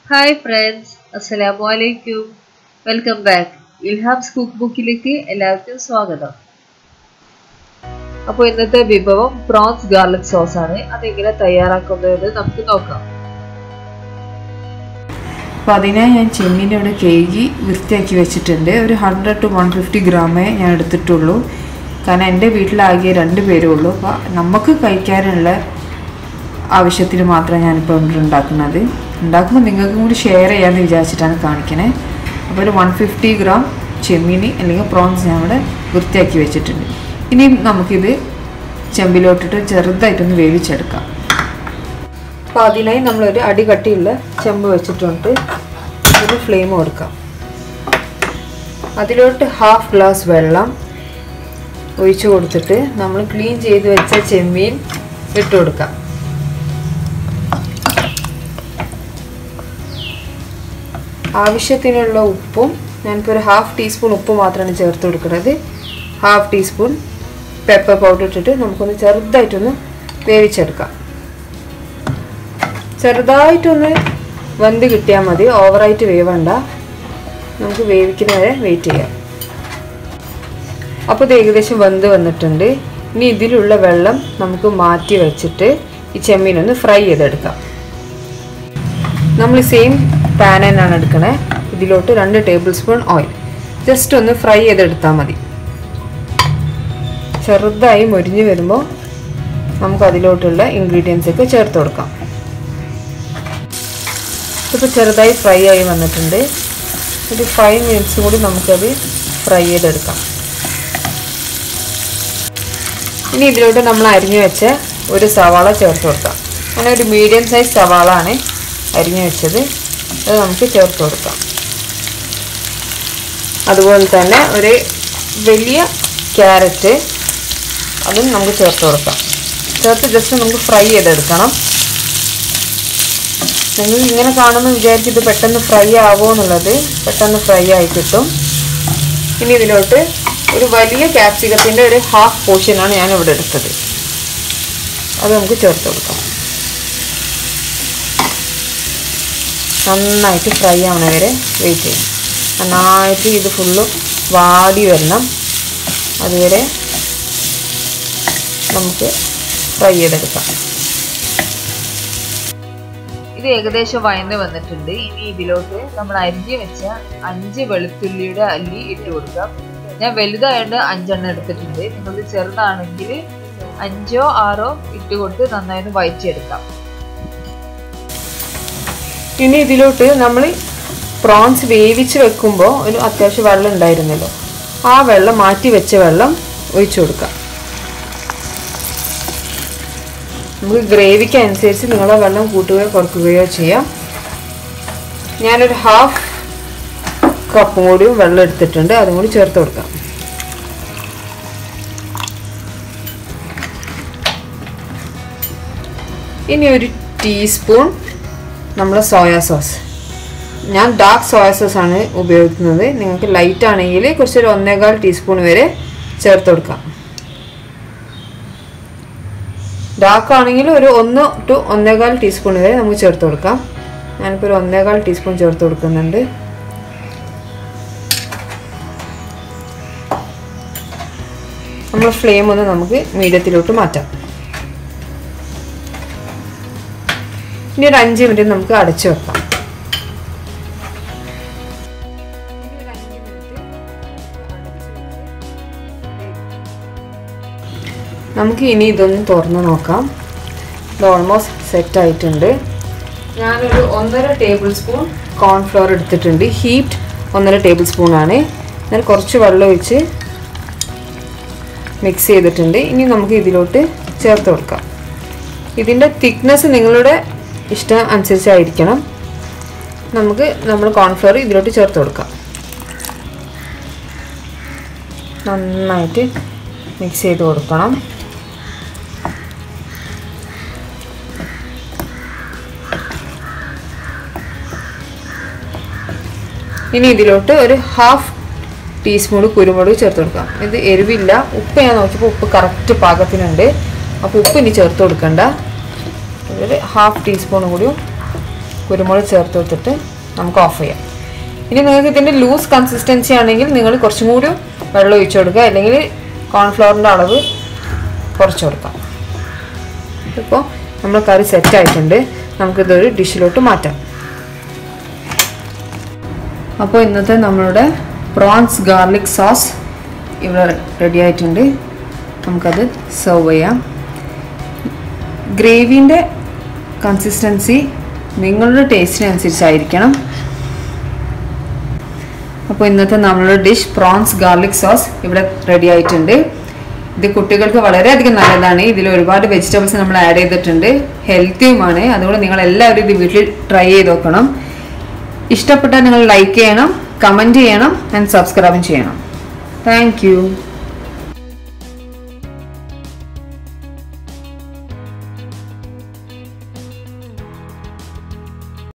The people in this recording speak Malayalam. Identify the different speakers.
Speaker 1: ഹായ് ഫ്രണ്ട്സ് അസ്സലാമു അലൈക്കും വെൽക്കം ബാക്ക് ഇൽഹാംസ് കുക്ക് ബുക്കിലേക്ക് എല്ലാവർക്കും സ്വാഗതം അപ്പോൾ ഇന്നത്തെ വിഭവം പ്രോൺസ് ഗാർലിക് സോസ് ആണ് അതെങ്ങനെ തയ്യാറാക്കുന്നതെന്ന് നമുക്ക് നോക്കാം
Speaker 2: അപ്പോൾ അതിനായി ഞാൻ ചെമ്മീൻ്റെ ഇവിടെ കേജി വൃത്തിയാക്കി വെച്ചിട്ടുണ്ട് ഒരു ഹൺഡ്രഡ് ടു വൺ ഫിഫ്റ്റി ഗ്രാമേ ഞാൻ എടുത്തിട്ടുള്ളൂ കാരണം എൻ്റെ വീട്ടിലാകെ രണ്ട് പേരേ ഉള്ളൂ അപ്പോൾ നമുക്ക് കഴിക്കാനുള്ള ആവശ്യത്തിന് മാത്രമേ ഞാനിപ്പോൾ ഇവിടെ ഉണ്ടാക്കുന്നത് ഉണ്ടാക്കുമ്പോൾ നിങ്ങൾക്കും കൂടി ഷെയർ ചെയ്യാമെന്ന് വിചാരിച്ചിട്ടാണ് കാണിക്കണേ അപ്പോൾ ഒരു വൺ ഫിഫ്റ്റി ഗ്രാം ചെമ്മീനി അല്ലെങ്കിൽ പ്രോൺസ് ഞാൻ ഇവിടെ വൃത്തിയാക്കി വെച്ചിട്ടുണ്ട് ഇനിയും നമുക്കിത് ചെമ്പിലോട്ടിട്ട് ചെറുതായിട്ടൊന്ന് വേവിച്ചെടുക്കാം അപ്പോൾ അതിനായി നമ്മളൊരു അടികട്ടിയുള്ള ചെമ്പ് വെച്ചിട്ടുണ്ട് ഒരു ഫ്ലെയിം കൊടുക്കാം അതിലോട്ട് ഹാഫ് ഗ്ലാസ് വെള്ളം ഒഴിച്ചു കൊടുത്തിട്ട് നമ്മൾ ക്ലീൻ ചെയ്ത് വെച്ച ചെമ്മീൻ ഇട്ട് കൊടുക്കാം ആവശ്യത്തിനുള്ള ഉപ്പും ഞാനിപ്പോൾ ഒരു ഹാഫ് ടീസ്പൂൺ ഉപ്പ് മാത്രമാണ് ചേർത്ത് കൊടുക്കുന്നത് ഹാഫ് ടീസ്പൂൺ പെപ്പർ പൗഡർ ഇട്ടിട്ട് നമുക്കൊന്ന് ചെറുതായിട്ടൊന്ന് വേവിച്ചെടുക്കാം ചെറുതായിട്ടൊന്ന് വെന്ത് കിട്ടിയാൽ മതി ഓവറായിട്ട് വേവണ്ട നമുക്ക് വേവിക്കുന്ന വരെ വെയിറ്റ് ചെയ്യാം അപ്പോൾ ഇത് ഏകദേശം വെന്ത് വന്നിട്ടുണ്ട് ഇനി ഇതിലുള്ള വെള്ളം നമുക്ക് മാറ്റി വെച്ചിട്ട് ഈ ചെമ്മീനൊന്ന് ഫ്രൈ ചെയ്തെടുക്കാം നമ്മൾ സെയിം പാൻ തന്നെയാണ് എടുക്കണേ ഇതിലോട്ട് രണ്ട് ടേബിൾ സ്പൂൺ ഓയിൽ ജസ്റ്റ് ഒന്ന് ഫ്രൈ ചെയ്തെടുത്താൽ മതി ചെറുതായി മൊരിഞ്ഞ് വരുമ്പോൾ നമുക്ക് അതിലോട്ടുള്ള ഇൻഗ്രീഡിയൻസ് ഒക്കെ ചേർത്ത് കൊടുക്കാം ഇപ്പോൾ ചെറുതായി ഫ്രൈ ആയി വന്നിട്ടുണ്ട് ഒരു ഫൈവ് മിനിറ്റ്സ് കൂടി നമുക്കത് ഫ്രൈ ചെയ്തെടുക്കാം ഇനി ഇതിലോട്ട് നമ്മൾ അരിഞ്ഞു വെച്ച ഒരു സവാള ചേർത്ത് കൊടുക്കാം അങ്ങനെ ഒരു മീഡിയം സൈസ് സവാള ആണ് അരിഞ്ഞു വെച്ചത് അത് നമുക്ക് ചേർത്ത് കൊടുക്കാം അതുപോലെ തന്നെ ഒരു വലിയ ക്യാരറ്റ് അതും നമുക്ക് ചേർത്ത് കൊടുക്കാം ചേർത്ത് ജസ്റ്റ് നമുക്ക് ഫ്രൈ ചെയ്തെടുക്കണം നിങ്ങൾ ഇങ്ങനെ കാണുമ്പോൾ വിചാരിക്കും ഇത് പെട്ടെന്ന് ഫ്രൈ ആവുമോ എന്നുള്ളത് പെട്ടെന്ന് ഫ്രൈ ആയി കിട്ടും ഇനി ഇതിലോട്ട് ഒരു വലിയ ക്യാപ്സിക്കത്തിൻ്റെ ഒരു ഹാഫ് പോർഷനാണ് ഞാൻ ഇവിടെ എടുത്തത് അത് നമുക്ക് ചേർത്ത് കൊടുക്കാം നന്നായിട്ട് ഫ്രൈ ആവണ വരെ വെയിറ്റ് ചെയ്യണം നന്നായിട്ട് ഇത് ഫുള്ള് വാടി വരണം അതുവരെ നമുക്ക് ഫ്രൈ ചെയ്തെടുക്കാം
Speaker 1: ഇത് ഏകദേശം വയന്ന് വന്നിട്ടുണ്ട് ഇനി ഇതിലോട്ട് നമ്മൾ അരിഞ്ഞു വെച്ച അഞ്ച് വെളുത്തുള്ളിയുടെ അല്ലി ഇട്ട് കൊടുക്കാം ഞാൻ വലുതായതുകൊണ്ട് അഞ്ചെണ്ണം എടുത്തിട്ടുണ്ട് നിങ്ങളുടെ ചെറുതാണെങ്കിൽ അഞ്ചോ ആറോ ഇട്ട് കൊടുത്ത് നന്നായി ഒന്ന് വയറ്റിയെടുക്കാം
Speaker 2: ഇനി ഇതിലോട്ട് നമ്മൾ പ്രോൺസ് വേവിച്ച് വെക്കുമ്പോൾ ഒരു അത്യാവശ്യം വെള്ളം ഉണ്ടായിരുന്നല്ലോ ആ വെള്ളം മാറ്റി വെച്ച വെള്ളം ഒഴിച്ചു കൊടുക്കാം നമുക്ക് ഗ്രേവിക്ക് അനുസരിച്ച് നിങ്ങളെ വെള്ളം കൂട്ടുകയോ കുറയ്ക്കുകയോ ചെയ്യാം ഞാനൊരു ഹാഫ് കപ്പും കൂടിയും വെള്ളം എടുത്തിട്ടുണ്ട് അതും കൂടി ചേർത്ത് കൊടുക്കാം ഇനി ഒരു ടീസ്പൂൺ നമ്മൾ സോയാ സോസ് ഞാൻ ഡാർക്ക് സോയ സോസ് ആണ് ഉപയോഗിക്കുന്നത് നിങ്ങൾക്ക് ലൈറ്റ് ആണെങ്കിൽ കുറച്ചൊരു ഒന്നേകാൽ ടീസ്പൂൺ വരെ ചേർത്ത് കൊടുക്കാം ഡാർക്ക് ആണെങ്കിൽ ഒരു ഒന്ന് ടു ഒന്നേകാൽ ടീസ്പൂൺ വരെ നമുക്ക് ചേർത്ത് കൊടുക്കാം ഞാനിപ്പോൾ ഒരു ഒന്നേകാൽ ടീസ്പൂൺ ചേർത്ത് കൊടുക്കുന്നുണ്ട് നമ്മൾ ഫ്ലെയിം ഒന്ന് നമുക്ക് മീഡിയത്തിലോട്ട് മാറ്റാം ഇനി ഒരു അഞ്ച് മിനിറ്റ് നമുക്ക് അടച്ചു വെക്കാം നമുക്ക് ഇനി ഇതൊന്ന് തുറന്ന് നോക്കാം ഇത് ഓൾമോസ്റ്റ് സെറ്റ് ആയിട്ടുണ്ട് ഞാനൊരു ഒന്നര ടേബിൾ സ്പൂൺ കോൺഫ്ലവർ എടുത്തിട്ടുണ്ട് ഹീറ്റ് ഒന്നര ടേബിൾ സ്പൂൺ ആണ് ഞാൻ കുറച്ച് വെള്ളം ഒഴിച്ച് മിക്സ് ചെയ്തിട്ടുണ്ട് ഇനി നമുക്ക് ഇതിലോട്ട് ചേർത്ത് കൊടുക്കാം ഇതിൻ്റെ തിക്നെസ് നിങ്ങളുടെ ഇഷ്ടം അനുസരിച്ചായിരിക്കണം നമുക്ക് നമ്മൾ കോൺഫ്ലവർ ഇതിലോട്ട് ചേർത്ത് കൊടുക്കാം നന്നായിട്ട് മിക്സ് ചെയ്ത് കൊടുക്കണം ഇനി ഇതിലോട്ട് ഒരു ഹാഫ് ടീസ്പൂൺ കുരുമുളക് ചേർത്ത് കൊടുക്കാം ഇത് എരിവില്ല ഉപ്പ് ഞാൻ നോക്കിയപ്പോൾ ഉപ്പ് കറക്റ്റ് പാകത്തിനുണ്ട് അപ്പോൾ ഉപ്പ് ഇനി ചേർത്ത് കൊടുക്കണ്ട ഒരു ഹാഫ് ടീസ്പൂൺ കൂടിയും കുരുമുളക് ചേർത്ത് കൊടുത്തിട്ട് നമുക്ക് ഓഫ് ചെയ്യാം ഇനി നിങ്ങൾക്ക് ഇതിൻ്റെ ലൂസ് കൺസിസ്റ്റൻസി ആണെങ്കിൽ നിങ്ങൾ കുറച്ചും കൂടി വെള്ളം ഒഴിച്ചു കൊടുക്കുക അല്ലെങ്കിൽ കോൺഫ്ലവറിൻ്റെ അളവ് കുറച്ച് കൊടുക്കാം ഇപ്പോൾ നമ്മൾ കറി സെറ്റ് ആയിട്ടുണ്ട് നമുക്കിതൊരു ഡിഷിലോട്ട് മാറ്റാം അപ്പോൾ ഇന്നത്തെ നമ്മളുടെ പ്രോൺസ് ഗാർലിക് സോസ് ഇവിടെ റെഡി ആയിട്ടുണ്ട് നമുക്കത് സെർവ് ചെയ്യാം ഗ്രേവീൻ്റെ കൺസിസ്റ്റൻസി നിങ്ങളുടെ ടേസ്റ്റിനനുസരിച്ചായിരിക്കണം അപ്പോൾ ഇന്നത്തെ നമ്മളുടെ ഡിഷ് പ്രോൺസ് ഗാർലിക് സോസ് ഇവിടെ റെഡി ആയിട്ടുണ്ട് ഇത് കുട്ടികൾക്ക് വളരെയധികം നല്ലതാണ് ഇതിൽ ഒരുപാട് വെജിറ്റബിൾസ് നമ്മൾ ആഡ് ചെയ്തിട്ടുണ്ട് ഹെൽത്തിയുമാണ് അതുകൊണ്ട് നിങ്ങൾ എല്ലാവരും ഇത് വീട്ടിൽ ട്രൈ ചെയ്ത് നോക്കണം ഇഷ്ടപ്പെട്ടാൽ നിങ്ങൾ ലൈക്ക് ചെയ്യണം കമൻറ്റ് ചെയ്യണം ആൻഡ് സബ്സ്ക്രൈബും ചെയ്യണം താങ്ക്